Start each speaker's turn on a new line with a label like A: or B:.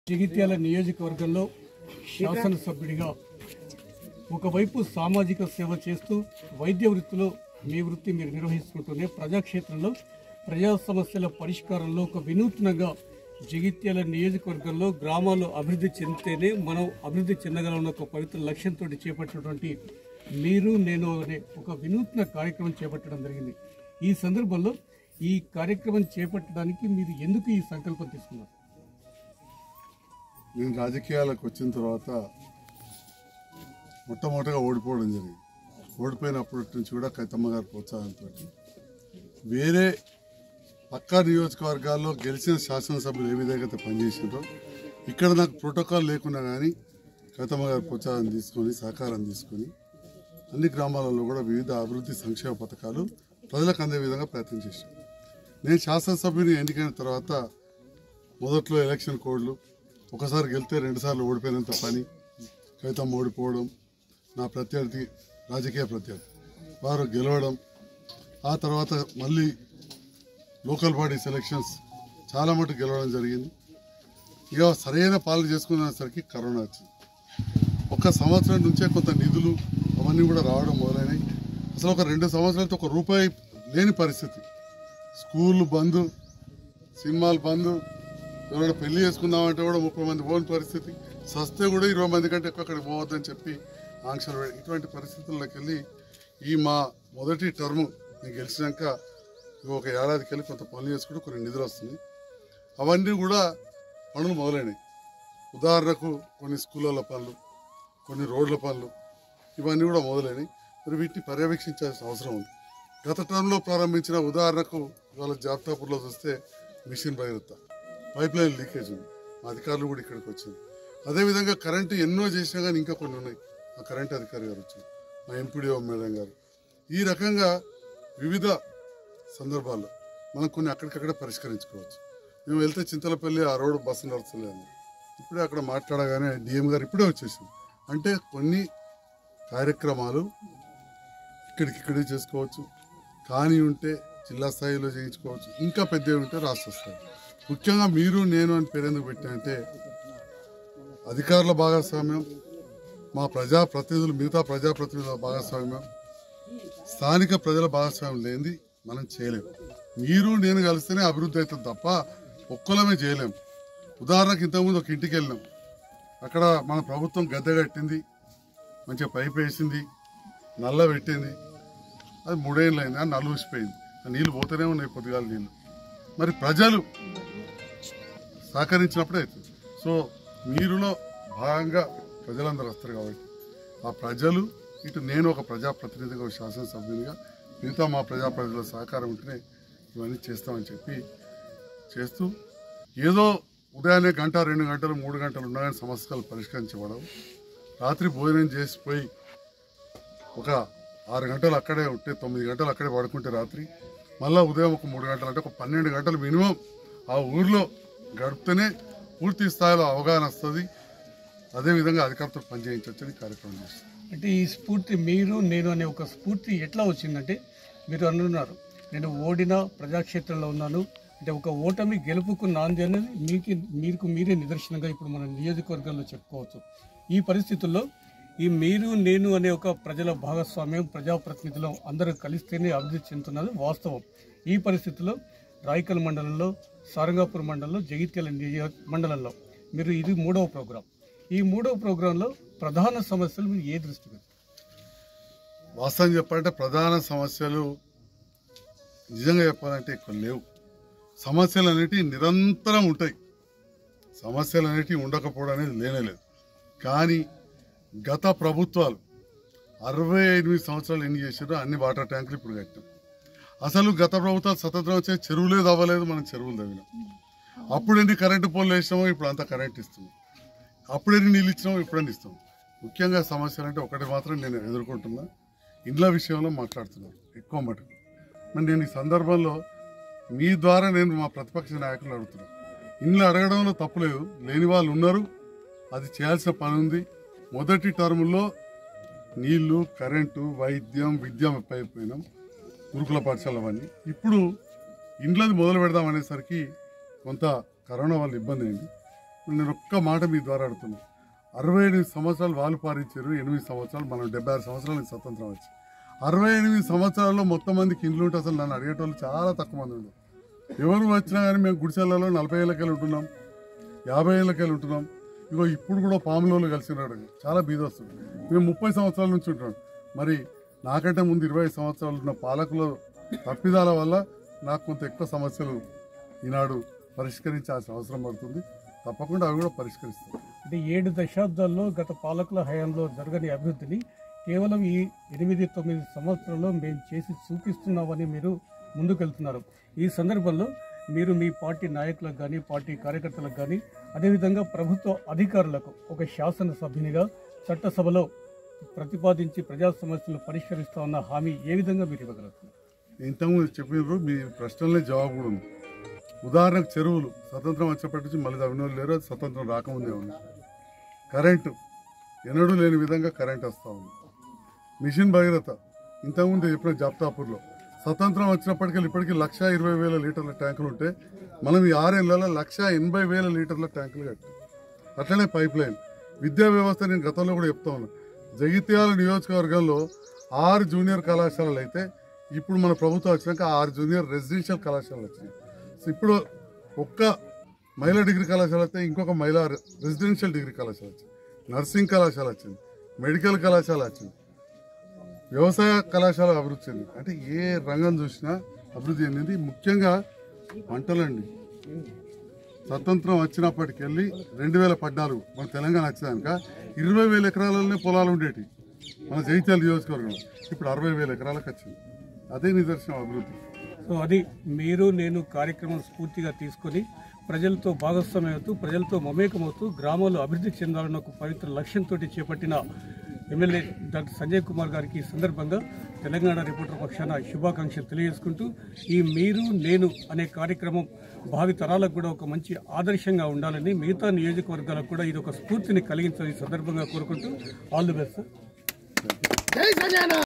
A: జగిత్యాల నియోజకవర్గంలో శాసనసభ్యుడిగా ఒకవైపు సామాజిక సేవ చేస్తూ వైద్య వృత్తిలో మీ వృత్తి మీరు నిర్వహిస్తుంటూనే ప్రజాక్షేత్రంలో ప్రజా సమస్యల పరిష్కారంలో ఒక వినూత్నంగా జగిత్యాల నియోజకవర్గంలో గ్రామాలు అభివృద్ధి చెందితేనే మనం అభివృద్ధి చెందగలన్న ఒక పవిత్ర లక్ష్యంతో చేపట్టినటువంటి మీరు నేను అనే ఒక వినూత్న కార్యక్రమం చేపట్టడం జరిగింది ఈ సందర్భంలో ఈ కార్యక్రమం చేపట్టడానికి మీరు ఎందుకు ఈ సంకల్పం తీసుకున్నారు
B: నేను రాజకీయాలకు వచ్చిన తర్వాత మొట్టమొదటిగా ఓడిపోవడం జరిగింది ఓడిపోయినప్పటి నుంచి కూడా కైతమ్మ గారి ప్రోత్సాహంతో వేరే పక్కా నియోజకవర్గాల్లో గెలిచిన శాసనసభ్యులు ఏ విధంగా అయితే పనిచేసినారో ఇక్కడ నాకు ప్రోటోకాల్ లేకున్నా కానీ కైతమ్మ గారి ప్రోత్సాహం తీసుకొని సహకారం తీసుకొని అన్ని గ్రామాలలో కూడా వివిధ అభివృద్ధి సంక్షేమ పథకాలు ప్రజలకు అందే విధంగా ప్రయత్నం చేశాను నేను శాసనసభ్యుని ఎన్నికైన తర్వాత మొదట్లో ఎలక్షన్ కోడ్లు ఒకసారి గెలితే రెండుసార్లు ఓడిపోయినంత పని కవితం ఓడిపోవడం నా ప్రత్యర్థి రాజకీయ ప్రత్యర్థి వారు గెలవడం ఆ తర్వాత మళ్ళీ లోకల్ బాడీ సెలక్షన్స్ చాలా మటుకు గెలవడం జరిగింది ఇక సరైన పాలన చేసుకునేసరికి కరోనా వచ్చింది ఒక సంవత్సరం నుంచే కొంత నిధులు అవన్నీ కూడా రావడం మొదలైనాయి అసలు ఒక రెండు సంవత్సరాలతో ఒక రూపాయి లేని పరిస్థితి స్కూల్ బంద్ సినిమాలు బంద్ ఎవరైనా పెళ్లి చేసుకుందామంటే కూడా ముప్పై మంది పోని పరిస్థితి సస్తే కూడా ఇరవై మంది కంటే ఎక్కువ అక్కడికి పోవద్దని చెప్పి ఆంక్షలు పె- ఇటువంటి పరిస్థితుల్లోకి వెళ్ళి ఈ మా మొదటి టర్మ్ నేను గెలిచినాక ఇవి ఒక ఏడాదికి వెళ్ళి కొంత పనులు చేసుకుంటూ కొన్ని నిధులు వస్తున్నాయి అవన్నీ కూడా పనులు మొదలైనవి ఉదాహరణకు కొన్ని స్కూళ్ళ పనులు కొన్ని రోడ్ల పనులు ఇవన్నీ కూడా మొదలైనవి మరి వీటిని పర్యవేక్షించాల్సిన అవసరం ఉంది గత టర్మ్లో ప్రారంభించిన ఉదాహరణకు ఇవాళ జాబితాపూర్లో చూస్తే mission Bhagiratha pipeline leakage ఉంది మా అధికారులు కూడా ఇక్కడికి వచ్చింది అదేవిధంగా కరెంటు ఎన్నో చేసినా కానీ ఇంకా కొన్ని ఉన్నాయి మా కరెంట్ అధికారి గారు వచ్చారు మా ఎంపీడీఓ మేడం గారు ఈ రకంగా వివిధ సందర్భాల్లో మనం కొన్ని అక్కడికక్కడ పరిష్కరించుకోవచ్చు మేము వెళ్తే చింతలపల్లి ఆ రోడ్డు బస్సు నడుస్తలేదు ఇప్పుడే అక్కడ మాట్లాడగానే డిఎం గారు ఇప్పుడే వచ్చేసింది అంటే కొన్ని కార్యక్రమాలు ఇక్కడికిక్కడే చేసుకోవచ్చు కానీ ఉంటే జిల్లా స్థాయిలో చేయించుకోవచ్చు ఇంకా పెద్దవి ఉంటే రాష్ట్ర స్థాయి ముఖ్యంగా మీరు నేను అని పేరు ఎందుకు పెట్టానంటే అధికారుల భాగస్వామ్యం మా ప్రజాప్రతినిధులు మిగతా ప్రజాప్రతినిధుల భాగస్వామ్యం స్థానిక ప్రజల భాగస్వామ్యం లేనిది మనం చేయలేము మీరు నేను కలిస్తేనే అభివృద్ధి అవుతుంది తప్ప ఒక్కలమే చేయలేము ఉదాహరణకు ఇంతకుముందు ఒక ఇంటికి వెళ్ళినాం అక్కడ మన ప్రభుత్వం గద్దె కట్టింది మంచిగా పైప్ వేసింది నల్ల పెట్టింది అది మూడేళ్ళు అయింది ఆ నల్లు ఊసిపోయింది ఆ నీళ్ళు పోతూనే ఉన్నాయి పొద్దుగాల నీళ్ళు మరి ప్రజలు సహకరించినప్పుడే అవుతుంది సో మీరులో భాగంగా ప్రజలందరూ వస్తారు కాబట్టి ఆ ప్రజలు ఇటు నేను ఒక ప్రజాప్రతినిధిగా ఒక శాసనసభ్యునిగా మిగతా మా ప్రజాప్రతినిధుల సహకారం ఉంటేనే ఇవన్నీ చేస్తామని చెప్పి చేస్తూ ఏదో ఉదయాన్నే గంట రెండు గంటలు మూడు గంటలు ఉన్నా కానీ సమస్యలు పరిష్కరించబడవు రాత్రి భోజనం చేసిపోయి ఒక ఆరు గంటలు అక్కడే ఉంటే తొమ్మిది గంటలు అక్కడే పడుకుంటే రాత్రి మళ్ళీ ఉదయం ఒక మూడు గంటలు అంటే ఒక పన్నెండు గంటలు మినిమం ఆ ఊర్లో గడిపితేనే పూర్తి స్థాయిలో అవగాహన వస్తుంది అదేవిధంగా అధికారులతో పనిచేయించవచ్చని కార్యక్రమం చేస్తాం
A: అంటే ఈ స్ఫూర్తి మీరు నేను అనే ఒక స్ఫూర్తి ఎట్లా వచ్చిందంటే మీరు అనున్నారు నేను ఓడిన ప్రజాక్షేత్రంలో ఉన్నాను అంటే ఒక ఓటమి గెలుపుకు నాంది అనేది మీకు మీకు మీరే నిదర్శనంగా ఇప్పుడు మన నియోజకవర్గంలో చెప్పుకోవచ్చు ఈ పరిస్థితుల్లో ఈ మీరు నేను అనే ఒక ప్రజల భాగస్వామ్యం ప్రజాప్రతినిధులు అందరూ కలిస్తేనే అభివృద్ధి చెందుతున్నది వాస్తవం ఈ పరిస్థితుల్లో రాయకల్ మండలంలో సారంగాపూర్ మండలంలో జగిత్యాల నియోజక మండలంలో మీరు ఇది మూడవ ప్రోగ్రాం ఈ మూడవ ప్రోగ్రాంలో ప్రధాన సమస్యలు మీరు ఏ దృష్టి పెట్టారు?
B: వాస్తవం చెప్పాలంటే ప్రధాన సమస్యలు నిజంగా చెప్పాలంటే ఎక్కువ లేవు సమస్యలు అనేటివి నిరంతరం ఉంటాయి సమస్యలు అనేటివి ఉండకపోవడం అనేది లేనేలేదు కానీ గత ప్రభుత్వాలు అరవై ఎనిమిది సంవత్సరాలు ఎన్ని చేసారో అన్ని వాటర్ ట్యాంకులు ఇప్పుడు కట్టాం అసలు గత ప్రభుత్వాలు స్వతంత్రం వచ్చే చెరువులే తవ్వలేదు మనం చెరువులు తవ్వినాం అప్పుడు ఎన్ని కరెంటు పోల్లు వేసినామో ఇప్పుడు అంతా కరెంట్ ఇస్తున్నాం అప్పుడు ఎన్ని నీళ్ళు ఇచ్చినామో ఇప్పుడని ఇస్తాం ముఖ్యంగా సమస్యలు అంటే ఒకటి మాత్రం నేను ఎదుర్కొంటున్నా ఇండ్ల విషయంలో మాట్లాడుతున్నాను ఎక్కువ మటుకు మరి నేను ఈ సందర్భంలో మీ ద్వారా నేను మా ప్రతిపక్ష నాయకులు అడుగుతున్నాను ఇండ్లు అడగడంలో తప్పులేదు లేని వాళ్ళు ఉన్నారు అది చేయాల్సిన పని ఉంది మొదటి టర్ములో నీళ్లు కరెంటు వైద్యం విద్య అయిపోయినాం గురుకుల పాఠశాల అవన్నీ ఇప్పుడు ఇండ్లది మొదలు పెడదాం అనేసరికి కొంత కరోనా వల్ల ఇబ్బంది అయింది ఇప్పుడు నేను ఒక్క మాట మీ ద్వారా అడుగుతున్నా అరవై ఎనిమిది సంవత్సరాలు వాళ్ళు పారించారు ఎనిమిది సంవత్సరాలు మనం డెబ్బై ఆరు సంవత్సరాలకు స్వతంత్రం వచ్చి అరవై ఎనిమిది సంవత్సరాల్లో మొత్తం మందికి ఇండ్లు ఉంటే అసలు నన్ను అడిగేటోళ్ళు చాలా తక్కువ మంది ఉండు ఎవరు వచ్చినా కానీ మేము గుడిసెలలో నలభై ఏళ్ళకెళ్ళి ఉంటున్నాం యాభై ఏళ్ళకెళ్ళి ఉంటున్నాం ఇగో ఇప్పుడు కూడా పాములలో కలిసినాడు చాలా బీద వస్తుంది మేము ముప్పై సంవత్సరాల నుంచి ఉంటున్నాం మరి నాకంటే ముందు ఇరవై ఐదు సంవత్సరాలు ఉన్న పాలకుల తప్పిదాల వల్ల నాకు కొంత ఎక్కువ సమస్యలు ఈనాడు పరిష్కరించాల్సిన అవసరం పడుతుంది తప్పకుండా అవి కూడా పరిష్కరిస్తాం
A: అంటే ఏడు దశాబ్దాల్లో గత పాలకుల హయాంలో జరగని అభివృద్ధిని కేవలం ఈ ఎనిమిది తొమ్మిది సంవత్సరాల్లో మేము చేసి చూపిస్తున్నామని మీరు ముందుకెళ్తున్నారు ఈ సందర్భంలో మీరు మీ పార్టీ నాయకులకు కానీ పార్టీ కార్యకర్తలకు కానీ అదేవిధంగా ప్రభుత్వ అధికారులకు ఒక శాసనసభ్యునిగా చట్టసభలో ప్రతిపాదించి ప్రజా సమస్యలు పరిష్కరిస్తామన్న హామీ ఏ విధంగా మీరు ఇవ్వగలుగుతున్నారు
B: ఇంతకుముందు చెప్పినారు మీ ప్రశ్నలే జవాబు కూడా ఉంది ఉదాహరణకు చెరువులు స్వతంత్రం వచ్చినప్పటి నుంచి మళ్ళీ అవినోళ్ళు లేరు అది స్వతంత్రం రాకముందే ఉంది కరెంటు ఎన్నడూ లేని విధంగా కరెంట్ వస్తూ ఉంది మిషన్ భగీరథ ఇంతకుముందు చెప్పిన జాప్తాపూర్లో స్వతంత్రం వచ్చినప్పటికీ ఇప్పటికీ లక్ష ఇరవై వేల లీటర్ల ట్యాంకులు ఉంటే మనం ఈ ఆరేళ్లలో లక్ష ఎనభై వేల లీటర్ల ట్యాంకులు కట్టాం అట్లనే పైప్ లైన్ విద్యా వ్యవస్థ నేను గతంలో కూడా చెప్తా ఉన్నా జగిత్యాల నియోజకవర్గంలో ఆరు జూనియర్ కళాశాలలు అయితే ఇప్పుడు మన ప్రభుత్వం వచ్చినాక ఆరు జూనియర్ రెసిడెన్షియల్ కళాశాలలు వచ్చినాయి సో ఇప్పుడు ఒక్క మహిళా డిగ్రీ కళాశాల అయితే ఇంకొక మహిళా రె- రెసిడెన్షియల్ డిగ్రీ కళాశాల వచ్చింది నర్సింగ్ కళాశాల వచ్చింది మెడికల్ కళాశాల వచ్చింది వ్యవసాయ కళాశాల అభివృద్ధి చెందింది అంటే ఏ రంగం చూసినా అభివృద్ధి చెందింది ముఖ్యంగా పంటలండి స్వతంత్రం వచ్చినప్పటికెళ్ళి రెండు వేల పద్నాలుగు మన తెలంగాణ వచ్చేదాక ఇరవై వేల ఎకరాలలోనే పొలాలు ఉండేటి మన జైత్యాల నియోజకవర్గం ఇప్పుడు అరవై వేల ఎకరాలకు వచ్చింది అదే నిదర్శనం అభివృద్ధి
A: సో అది మీరు నేను కార్యక్రమం స్ఫూర్తిగా తీసుకొని ప్రజలతో భాగస్వామ్యవుతూ ప్రజలతో మమేకమవుతూ గ్రామాలు అభివృద్ధి చెందాలన్న ఒక పవిత్ర లక్ష్యంతో చేపట్టిన ఎమ్మెల్యే డాక్టర్ సంజయ్ కుమార్ గారికి ఈ సందర్భంగా తెలంగాణ రిపోర్టర్ పక్షాన శుభాకాంక్షలు తెలియజేసుకుంటూ ఈ మీరు నేను అనే కార్యక్రమం భావి తరాలకు కూడా ఒక మంచి ఆదర్శంగా ఉండాలని మిగతా నియోజకవర్గాలకు కూడా ఇది ఒక స్ఫూర్తిని కలిగించాలని ఈ సందర్భంగా కోరుకుంటూ ఆల్ ది బెస్ట్